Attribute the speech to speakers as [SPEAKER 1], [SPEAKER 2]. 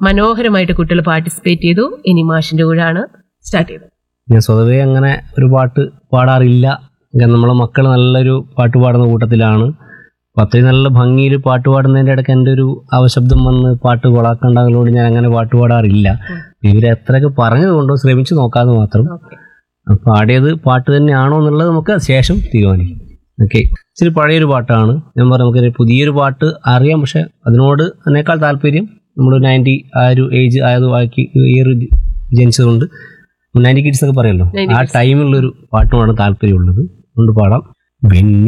[SPEAKER 1] മനോഹരമായിട്ട് കുട്ടികൾ പാർട്ടിസിപ്പേറ്റ് ചെയ്തു ഇനി മാഷിന്റെ കൂടെയാണ് സ്റ്റാർട്ട് ചെയ്തത്
[SPEAKER 2] ഞാൻ സ്വതവേ അങ്ങനെ ഒരു പാട്ട് പാടാറില്ല കാരണം നമ്മളെ മക്കൾ നല്ലൊരു പാട്ട് പാടുന്ന കൂട്ടത്തിലാണ് അപ്പം അത്രയും നല്ല ഭംഗിയിൽ പാട്ട് പാടുന്നതിൻ്റെ ഇടയ്ക്ക് എൻ്റെ ഒരു അവശബ്ദം വന്ന് പാട്ട് കൊളാക്കണ്ടാകുന്നതുകൊണ്ട് ഞാൻ അങ്ങനെ പാട്ട് പാടാറില്ല ഇവർ എത്രയൊക്കെ പറഞ്ഞതുകൊണ്ടോ ശ്രമിച്ചു നോക്കാതെ മാത്രം അപ്പം പാടിയത് പാട്ട് തന്നെയാണോ എന്നുള്ളത് നമുക്ക് ശേഷം തീരുമാനിക്കും ഓക്കെ ഇച്ചിരി പഴയൊരു പാട്ടാണ് ഞാൻ പറഞ്ഞു നമുക്കൊരു പുതിയൊരു പാട്ട് അറിയാം പക്ഷെ അതിനോട് അതിനേക്കാൾ താല്പര്യം നമ്മൾ നയൻറ്റി ആ ഒരു ഏജ് ആയത് ആക്കി ഈ ഒരു ജനിച്ചതുകൊണ്ട് നയൻറ്റി കിഡ്സ് ഒക്കെ പറയല്ലോ
[SPEAKER 1] 90
[SPEAKER 2] ആ ടൈമിലുള്ളൊരു പാട്ടുമാണ് താല്പര്യമുള്ളത് കൊണ്ട് പാടാം വെണ്ണി